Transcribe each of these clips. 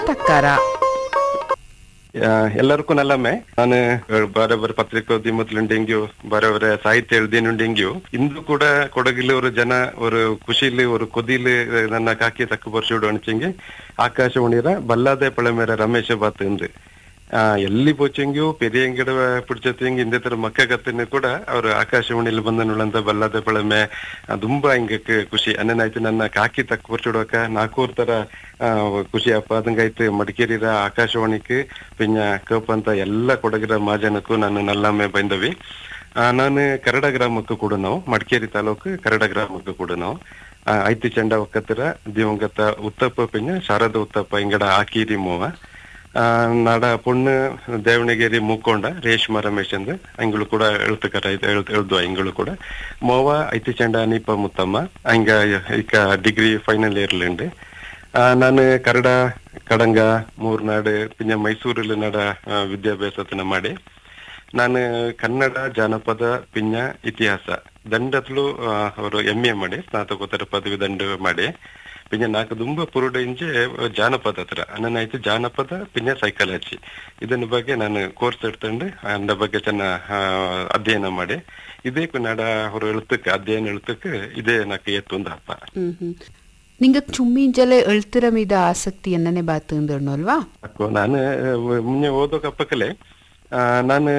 ತಕ್ಕಾರ ಆ, ಎಲ್ಲರಿಗೂ ನಲ್ಲಮ್ಮೆ ನಾನು ಬೇರೆ ಬೇರೆ ಪತ್ರಿಕೋದ್ಯಮത്തിലുണ്ടെങ്കിൽ ಬೇರೆ ಬೇರೆ ಸಾಹಿತ್ಯ എഴുതിയുണ്ടെങ്കിൽ ಇಂದು ಕೂಡ ಕೊಡಗಿಲಿ ഒരു ಜನ ഒരു ಖುಷಿಲಿ ഒരു ಕೊದಿಲಿ ನನ್ನ ಕಾಕಿ ತಕ್ಕ ಬರ್ಸಿಡು ಅಣಿಚೆಂಗೆ ಆಕಾಶವಾಣಿರ ಬಲ್ಲಾದೆ ಪಳಮೇರ ರಮೇಶ ಬಾತ್ ಇಂದು ಆ, ಎಲ್ಲಿ ಪೋಚೆಂಗ್ಯೂ ಪೆರಿಯಂಗಿಡ ಪಿಡಿಚತ್ತೆಂಗ್ ಹಿಂದೆ ತರ ಮಕ್ಕ ಕತ್ತಿನ ಕೂಡ ಅವರು ಆಕಾಶವಾಣಿಲಿ ಬಂದನುಳಂತ ಬಲ್ಲಾದೆ ಪಳಮೆ ಆ, ತುಂಬಾ ಹಿಂಗಕ್ಕೆ ಖುಷಿ ಅನ್ನನಾಯ್ತು ನನ್ನ ಕಾಕಿ ತಕ್ಕ ಬರ್ಸಿಡುವಕ ನಾಲ್ಕೂರ್ ತರ ಆ, ಖುಷಿ ಅಪ್ಪ ಅದಂಗಾಯ್ತು ಮಡಿಕೇರಿರ ಆಕಾಶವಾಣಿക്ക് പിന്നെ ಕೇಪಂತ ಎಲ್ಲ ಕೊಡಗಿರ ಮಾಜನಕ್ಕೂ ನಾನು ನಲ್ಲಮ್ಮೆ ಬಂದವಿ ಆ, ನಾನು ಕರಡ ಗ್ರಾಮಕ್ಕೂ ಕೂಡ ನಾವು ಮಡಿಕೇರಿ ತಾಲೂಕು ಕರಡ ಗ್ರಾಮಕ್ಕೂ ಕೂಡ ನಾವು ಆ, ಐತಿ ಚಂಡ ಒಕ್ಕತ್ತರ ದಿವಂಗತ ಉತ್ತಪ್ಪ ಪಿನ್ನ ಶಾರದ ಉತ್ತಪ್ಪ ಇಂಗಡ ಆಕೀರಿ ಮೋವ ಆ, ನಾಡ ಪೊಣ್ಣು ದೇವಣಗೆರೆ ಮೂಕೊಂಡ ರೇಷ್ಮಾ ರಮೇಶ್ ಅಂದ್ ಅಂಗಳು ಕೂಡ ಎಳ್ತಕರ ಎಳ್ದು ಅಂಗಳು ಕೂಡ ಮೋವ ಐತಿ ಚಂಡ ಅನೀಪ ಮುತ್ತಮ್ಮ ಹಂಗ ಈಗ ಡಿಗ್ರಿ ಫೈನಲ್ ಇಯರ್ಲುಂಡು ಆ, ನಾನು ಕನ್ನಡ ಕಡಂಗ ಮೂರ್ನಾಡು ಪಿನ್ನ ಮೈಸೂರಲ್ಲಿ ನಡ ಆ, ವಿದ್ಯಾಭ್ಯಾಸತನ ಮಾಡಿ ನಾನು ಕನ್ನಡ ಜಾನಪದ ಪಿನ್ನ ಇತಿಹಾಸ ದಂಡತ್ಲು ಆ, ಅವರು ಎಂ ಎ ಮಾಡಿ ಸ್ನಾತಕೋತ್ತರ ಪದವಿ ದಂಡ ಮಾಡಿ പിന്നെ నాకు ದುಂಬ ಪುರುಡ ಇಂಚೆ ಜಾನಪದ ಹತ್ರ ನನ್ನಾಯ್ತು ಜಾನಪದ ಪಿನ್ನ ಸೈಕಾಲಜಿ ಇದನ್ನ ಬಗ್ಗೆ ನಾನು ಕೋರ್ಸ್ ಎಡ್ತಂಡು ಅಂದ ಬಗ್ಗೆ ಚೆನ್ನ ಆ, ಅಧ್ಯಯನ ಮಾಡಿ ಇದೇ ಕನ್ನಡ ಅವರು ಎಳುತ್ತಕ್ಕೆ ಅಧ್ಯಯನ ಎಳುತ್ತಕ್ಕೆ ಇದೇ ನಾಕು ಎತ್ತೊಂದು ಹಬ್ಬ ಹ್ಮ್ ಹ್ಮ್ ನಿಂಗ ಚುಮ್ಮಿಂಜಲೆ ಎಳ್ತಿರ ಮೀದ ಆಸಕ್ತಿ ಎನ್ನನೆ ಬಾತು ಅಂದಣ್ಣಲ್ವಾ ಅಕ್ಕೋ ನಾನು ಮುಂಚೆ ಓದೋ ಕಪ್ಪಕಲೆ ಆ, ನಾನು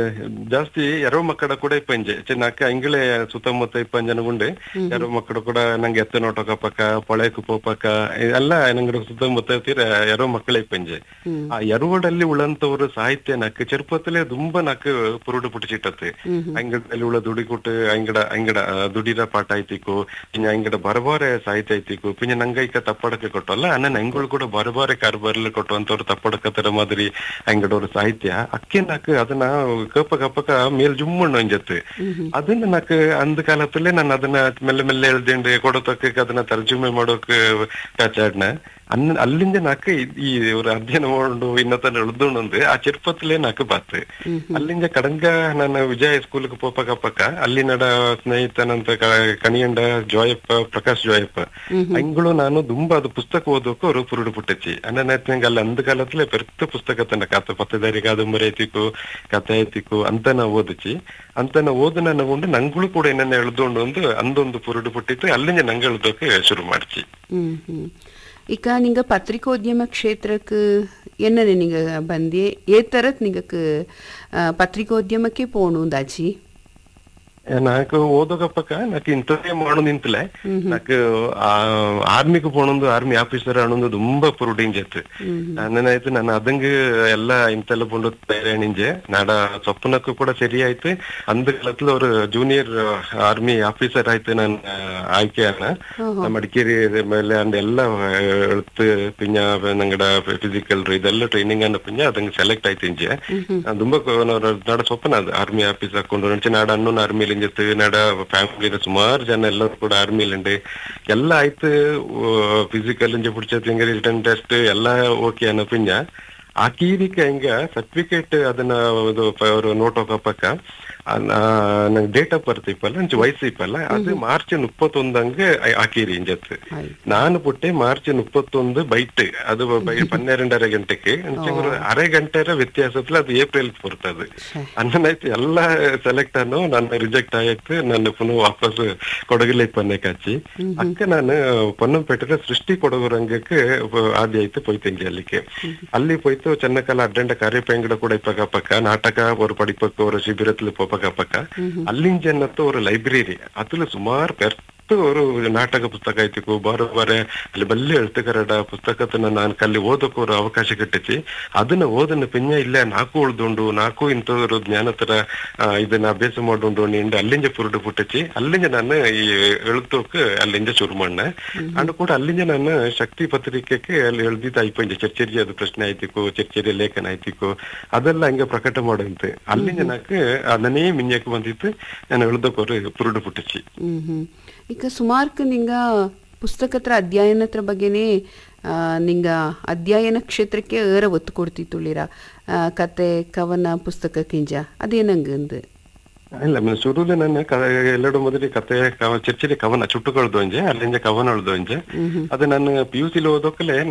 ಜಾಸ್ತಿ ಎರೋ ಮಕ್ಕಳ ಕೂಡ ಇಪ್ಪಂಜೆ ಚಿನ್ನಕ್ಕ ಅಂಗಿಳೆ ಸುತ್ತಮುತ್ತ ಇಪ್ಪಂಜನಗುಂಡು ಎರೋ ಮಕ್ಕಳು ಕೂಡ ನಂಗೆ ಎತ್ತ ನೋಟಕ ಪಕ್ಕ ಪೊಳೆಕು ಪೋಪಕ ಎಲ್ಲ ನಂಗೆ ಸುತ್ತಮುತ್ತ ತೀರ ಎರೋ ಮಕ್ಕಳ ಇಪ್ಪಂಜೆ ಆ ಎರುವಡಲ್ಲಿ ಉಳಂತವರು ಸಾಹಿತ್ಯ ನಕ್ಕು ಚೆರುಪತ್ತಲೇ ತುಂಬ ನಕ್ಕು ಪುರುಡು ಪುಟಿಸಿಟ್ಟತ್ತೆ ಅಂಗಡಲ್ಲಿ ಉಳ ದುಡಿ ಕೊಟ್ಟು ಅಂಗಡ ಅಂಗಡ ಆ, ದುಡಿರ ಪಾಠ ಐತಿಕು ಪಿನ್ನ ಅಂಗಡ ಬರಬಾರೆ ಸಾಹಿತ್ಯ ಐತಿಕು ಪಿನ್ನ ನಂಗೈಕ ತಪ್ಪಡಕ್ಕೆ ಕೊಟ್ಟಲ್ಲ ಅನ್ನ ಅಂಗಳು ಕೂಡ ಬರಬಾರೆ ಕಾರ್ಬಾರ್ಲಿ ಕೊಟ್ಟುವಂತವ್ರು ತಪ್ಪಡಕತ್ತರ ಮಾದರಿ ಅಂಗಡವ್ರ ಸಾಹಿತ್ಯ ಅಕ್ಕೆ ನಾಕು ಅದನ್ನ ಕಪ್ಪ ಕಪ್ಪಕ ಮೇಲ್ ಜುಮ್ಮಣ್ಣು ಅಂಜತ್ತು ಅದನ್ನ ನಾಕು ಅಂದ ಕಾಲದಲ್ಲೇ ನಾನು ಅದನ್ನ ಮೆಲ್ಲ ಮೆಲ್ಲ ಎಳ್ದಿಂಡು ಕೊಡೋತಕ್ಕ ಅದನ್ನ ತರ್ಜುಮೆ ಮಾಡೋಕ್ ಕಾಚಾಡ್ನ ಅನ್ನ ಅಲ್ಲಿಂದ ನಾಕು ಇದ್- ಈ ஒரு ಅಧ್ಯಯನ ಮಾಡು ಇನ್ನತನ ಎಳ್ದೊಂದು ಆ ಚಿರ್ಪತ್ಲೇ ನಾಕು ಬಾತ್ ಅಲ್ಲಿಂದ ಕಡಂಗ ನಾನು ವಿಜಯ ಸ್ಕೂಲ್ಗೆ ಪೋಪಕ ಪಕ್ಕ ಅಲ್ಲಿ ನಡ ಸ್ನೇಹಿತನಂತ ಕ- ಕಣಿಯಂಡ ಜೋಯಪ್ಪ ಪ್ರಕಾಶ್ ಜೋಯಪ್ಪ ಅಂಗಳು ನಾನು ತುಂಬಾ ಅದು ಪುಸ್ತಕ ಓದೋಕು ಅವರು ಪುರುಡು ಪುಟ್ಟಚ್ಚಿ ಅನ್ನನಾಯ್ತು ನಂಗೆ ಅಲ್ಲಿ ಅಂದ ಕಾಲத்துல பெருத்த புஸ்தகத்தன கதை பத்ததாரி காதம்பரி ஐத்திக்கு கதை ஐத்திக்கு ಅಂತ ನಾವು ಓದಿಚಿ ಅಂತ ನಾವು ಓದನ ನಗೊಂಡು ನಂಗಳು ಕೂಡ ಏನನ್ನ ಎಳ್ದೊಂಡು ಒಂದು ಅಂದೊಂದು ಪುರುಡು ಪುಟ್ಟಿತ್ತು ಅಲ್ಲಿಂದ ನಂಗೆ ಎಳ್ದೋಕೆ ಶುರು ಮಾಡ್ಚಿ ಹ್ಮ್ ಹ್ಮ್ ಈಗ ನಿಂಗ ಪತ್ರಿಕೋದ್ಯಮ ಕ್ಷೇತ್ರಕ್ಕೆ ಎನ್ನನೆ ನಿಂಗ ಬಂದಿ ಏ ತರತ್ ನಿಂಗಕ್ಕೆ ಆ, ಪತ್ರಿಕೋದ್ಯಮಕ್ಕೆ ಪೋಣು ದಾಚಿ నాకు ఓదొకప్పక నాకు ఇంతదే ಮಾಡು ನಿಂತಲೆ నాకు ಆರ್ಮಿಗೆ ಪೋಣೊಂದು ಆರ್ಮಿ ಆಫೀಸರ್ ಅನ್ನೊಂದು ತುಂಬಾ ಪುರುಡಿಂಜೆತ್ತು ನನ್ನಾಯ್ತು ನಾನು ಅದಂಗ ಎಲ್ಲ ಇಂತೆಲ್ಲ ಪುಂಡು ತಯಾರಿಣಿಂಜೆ ನಾಡ ಸೊಪ್ಪನಕ್ಕೂ ಕೂಡ ಸರಿ ಆಯ್ತು ಅಂದ ಕಾಲத்துல ஒரு ಜೂನಿಯರ್ ಆರ್ಮಿ ಆಫೀಸರ್ ಆಯ್ತು ನಾನು ಆಯ್ಕೆಯನ್ನ ಮಡಿಕೇರಿ ಮೇಲೆ ಅಂದ ಎಲ್ಲ ಎಳುತ್ತು ಪಿಂಜ ನಂಗಡ ಫಿಸಿಕಲ್ ಇದೆಲ್ಲ ಟ್ರೈನಿಂಗ್ ಅನ್ನ ಪಿಂಜ ಅದಂಗ ಸೆಲೆಕ್ಟ್ ಆಯ್ತು ಇಂಜೆ ತುಂಬಾ ನಾಡ ಸೊಪ್ಪನ ಅದು ಆರ್ಮಿ ಆಫೀಸ್ ಹಾಕೊಂಡು ನಡ್ಚೆ ನಾಡ ಅಣ್ಣನ ಆರ್ಮಿಲಿ ಇಂಜತ್ತು ನಾಡ ಫ್ಯಾಮಿಲಿ ಸುಮಾರು ಜನ ಎಲ್ಲರೂ ಕೂಡ ಆರ್ಮಿಲಿ ಎಲ್ಲ ಆಯ್ತು ಫಿಸಿಕಲ್ ಇಂಜೆ பிடிச்சது ರಿಟರ್ನ್ ಟೆಸ್ಟ್ ಎಲ್ಲ ಓಕೆ ಅನ್ನೋ ಪಿಂಜ ಆ ಕೀರಿಕೆ ಹಿಂಗ ಸರ್ಟಿಫಿಕೇಟ್ ಅದನ್ನ ಇದು ಪ- ಅವರು ನೋಟ್ ಹೋಗಪ್ಪಕ್ಕ ನಂಗೆ ಡೇಟ್ ಆಫ್ ಬರ್ತ್ ಇಪ್ಪಲ್ಲ ಅಂಚೆ ವಯಸ್ಸು ಇಪ್ಪಲ್ಲ ಅದು ಮಾರ್ಚ್ ಮುಪ್ಪತ್ತೊಂದಂಗೆ ಆಕೀರಿ ಇಂಜತ್ತು ಆಯ್ತು. ನಾನು ಪುಟ್ಟೆ ಮಾರ್ಚ್ ಮುಪ್ಪತ್ತೊಂದು ಬೈಟ್ ಅದು ಬೈ ಪನ್ನೆರಡರ ಗಂಟೆಗೆ ಅಂಚೆ ஒரு ಅರೆ ಗಂಟೆರ ವ್ಯತ್ಯಾಸத்துல ಅದು ಏಪ್ರಿಲ್ ಬರ್ತದೆ ಅನ್ನನಾಯ್ತು ಎಲ್ಲ ಸೆಲೆಕ್ಟ್ ಅನ್ನು ನನ್ನ ರಿಜೆಕ್ಟ್ ಆಯ್ತು ನನ್ನ ಪುನಃ ವಾಪಸ್ ಕೊಡಗಲೆ ಪನ್ನೆ ಕಾಚಿ ಅಕ್ಕ ನಾನು ಪೊನ್ನಂಪೇಟೆರ ಸೃಷ್ಟಿ ಕೊಡಗು ರಂಗಕ್ಕೆ ಆದಿ ಆಯ್ತು ಪೋಯ್ತಂಗೆ ಅಲ್ಲಿಗೆ ಅಲ್ಲಿ ಪೋಯ್ತು ಚೆನ್ನಕಾಲ ಅಡ್ಡಂಡ ಕಾರ್ಯಪಂಗಡ ಕೂಡ ಇಪ್ಪಕ ಪಕ್ಕ ನಾಟಕ ஒரு படிப்புக்கு ஒரு ಶಿಬಿರத்துல போப்பக்க பக்க ಅಲ್ಲಿಂದ ಏನತ್ತು ஒரு ಲೈಬ್ರರಿ ಅத்துல ಸುಮಾರು பெருத்த ஒரு ನಾಟಕ ಪುಸ್ತಕ ಐತಿಕು ಬಾರ ಬಾರೆ ಅಲ್ಲಿ ಬಲ್ಲೆ ಎಳ್ತುಕರಡ ಪುಸ್ತಕತನ ನಾನು ಕಲ್ಲಿ ಓದಕ್ಕೆ ஒரு ಅವಕಾಶ ಕಿಟ್ಟಿಸಿ ಅದನ್ನ ಓದನ್ನ ಪಿಂಜ ಇಲ್ಲೇ ನಾಲ್ಕು ಉಳ್ದುಂಡು ನಾಲ್ಕು ಇಂಥವ್ರು ಜ್ಞಾನ ತರ ಆ, ಇದನ್ನ ಅಭ್ಯಾಸ ಮಾಡುಂಡು ನಿಂಡು ಅಲ್ಲಿಂದ ಪುರುಡು ಪುಟ್ಟಿಸಿ ಅಲ್ಲಿಂದ ನಾನು ಈ ಎಳುತ್ತೋಕೆ ಅಲ್ಲಿಂದ ಶುರು ಮಾಡ್ನ ಅಂಡ್ ಕೂಡ ಅಲ್ಲಿಂದ ನಾನು ಶಕ್ತಿ ಪತ್ರಿಕೆಗೆ ಅಲ್ಲಿ ಎಳ್ದಿದ್ದು ಐಪಂಜ ಚರ್ಚೆರಿ ಅದು ಪ್ರಶ್ನೆ ಆಯ್ತಿಕು ಚರ್ಚೆರಿ ಲೇಖನ ಆಯ್ತಿಕು ಅದೆಲ್ಲ ಹಂಗೆ ಪ್ರಕಟ ಮಾಡಂತೆ ಅಲ್ಲಿಂದ ನಾಕು ಅದನ್ನೇ ಮಿಂಜಕ್ಕೆ ಬಂದಿತ್ತು ನಾನು ಎಳ್ದೋಕೋರು ಪುರುಡು ಪುಟ್ಟಿಸಿ ಹ್ಮ್ ಹ್ಮ್ ಈಗ ಸುಮಾರ್ಕ್ ನಿಂಗ ಪುಸ್ತಕತ್ರ ಅಧ್ಯಯನತ್ರ ಬಗ್ಗೆನೇ ಆ, ನಿಂಗ ಅಧ್ಯಯನ ಕ್ಷೇತ್ರಕ್ಕೆ ಏರ ಒತ್ತು ಕೊಡ್ತಿತ್ತುಳಿರ ಆ, ಕತೆ ಕವನ ಪುಸ್ತಕ ಕಿಂಜ ಅದೇನಂಗಂದು ಇಲ್ಲ ಶುರುಲಿ ನನ್ನ ಕ- ಎಲ್ಲೆಡು ಮೊದಲು ಕತೆ ಕವ- ಚರ್ಚಿಲಿ ಕವನ ಚುಟ್ಟುಕೊಳ್ದು ಅಂಜೆ ಅಲ್ಲಿಂದ ಕವನ ಉಳ್ದು ಅಂಜೆ ಅದು ನಾನು ಪಿ ಯು ಸಿಲಿ ಓದೋಕಲೆ